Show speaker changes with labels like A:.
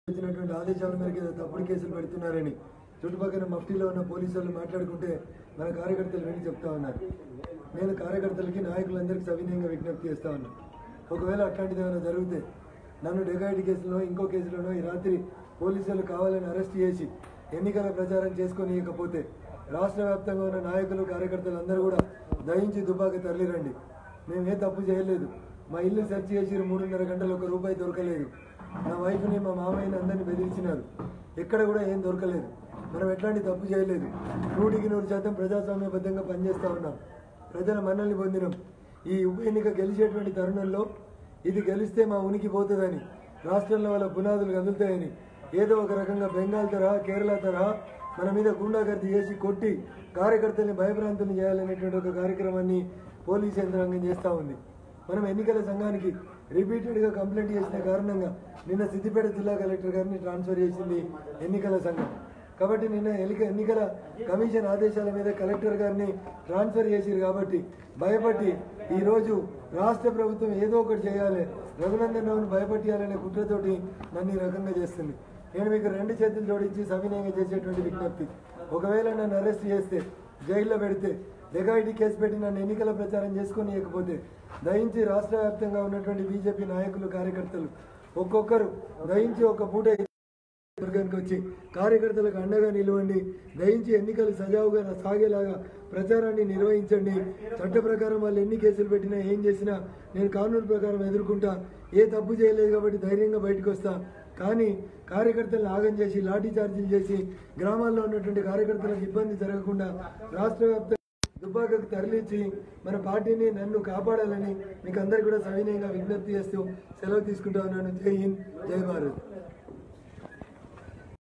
A: ఇచ్చినటువంటి ఆదేశాల మేరకు ఏదో తప్పుడు కేసులు పెడుతున్నారని చుట్టుపక్కల మఫ్టీలో ఉన్న పోలీసు వాళ్ళు మాట్లాడుకుంటే మన కార్యకర్తలు వెళ్ళి చెప్తా ఉన్నారు నేను కార్యకర్తలకి నాయకులందరికీ సవినయంగా విజ్ఞప్తి చేస్తా ఉన్నా ఒకవేళ అట్లాంటిది ఏమైనా జరిగితే నన్ను డెకాయిటీ కేసులో ఇంకో కేసులోనో ఈ రాత్రి పోలీసులు కావాలని అరెస్ట్ చేసి ఎన్నికల ప్రచారం చేసుకొని ఇకపోతే రాష్ట్ర వ్యాప్తంగా ఉన్న నాయకులు కార్యకర్తలు అందరూ కూడా దయించి దుబాక తరలిరండి మేము ఏ తప్పు చేయలేదు మా ఇల్లు సెర్చ్ చేసి మూడున్నర గంటలు ఒక రూపాయి దొరకలేదు నా వైఫ్ని మా మామయ్యని అందరిని బెదిరించినారు ఎక్కడ కూడా ఏం దొరకలేదు మనం ఎట్లాంటి తప్పు చేయలేదు నూటికి నూరు శాతం ప్రజాస్వామ్యబద్ధంగా పనిచేస్తా ఉన్నాం ప్రజల మన్నల్ని పొందినాం ఈ ఉప ఎన్నిక గెలిచేటువంటి తరుణంలో ఇది గెలిస్తే మా ఉనికి పోతుందని రాష్ట్రంలో వాళ్ళ పునాదులు కదులుతాయని ఏదో ఒక రకంగా బెంగాల్ తరహా కేరళ తరహా మన మీద గుండాగర్ది చేసి కొట్టి కార్యకర్తల్ని భయభ్రాంతులు చేయాలనేటువంటి ఒక కార్యక్రమాన్ని పోలీస్ యంత్రాంగం చేస్తూ ఉంది మనం ఎన్నికల సంఘానికి రిపీటెడ్గా కంప్లైంట్ చేసిన కారణంగా నిన్న సిద్దిపేట జిల్లా కలెక్టర్ గారిని ట్రాన్స్ఫర్ చేసింది ఎన్నికల సంఘం కాబట్టి నిన్న ఎన్నిక ఎన్నికల కమిషన్ ఆదేశాల మీద కలెక్టర్ గారిని ట్రాన్స్ఫర్ చేసిరు కాబట్టి భయపట్టి ఈరోజు రాష్ట్ర ప్రభుత్వం ఏదో ఒకటి చేయాలి రఘునందన్ రావును భయపట్టియాలనే కుట్రతోటి నన్ను ఈ రకంగా చేస్తుంది నేను మీకు రెండు చేతులు జోడించి సవినయంగా చేసేటువంటి విజ్ఞప్తి ఒకవేళ నన్ను అరెస్ట్ చేస్తే జైల్లో పెడితే డెకాయిటీ కేసు పెట్టి నన్ను ఎన్నికల ప్రచారం చేసుకొని ఇవ్వకపోతే దయించి రాష్ట్ర వ్యాప్తంగా ఉన్నటువంటి బీజేపీ నాయకులు కార్యకర్తలు ఒక్కొక్కరు దయించి ఒక పూట వర్గానికి వచ్చి కార్యకర్తలకు అండగా నిలవండి దయించి ఎన్నికలు సజావుగా సాగేలాగా ప్రచారాన్ని నిర్వహించండి చట్ట ప్రకారం వాళ్ళు ఎన్ని కేసులు పెట్టినా ఏం చేసినా నేను కానూరు ప్రకారం ఎదుర్కొంటా ఏ తప్పు చేయలేదు కాబట్టి ధైర్యంగా బయటకు వస్తా కానీ కార్యకర్తలను ఆగం చేసి లాఠీ చార్జీలు చేసి గ్రామాల్లో ఉన్నటువంటి కార్యకర్తలకు ఇబ్బంది జరగకుండా రాష్ట్ర వ్యాప్తంగా దుబ్బాకకు తరలించి మన పార్టీని నన్ను కాపాడాలని మీకు అందరికీ కూడా సవినయంగా విజ్ఞప్తి చేస్తూ సెలవు తీసుకుంటా ఉన్నాను జై హింద్ జై భారత్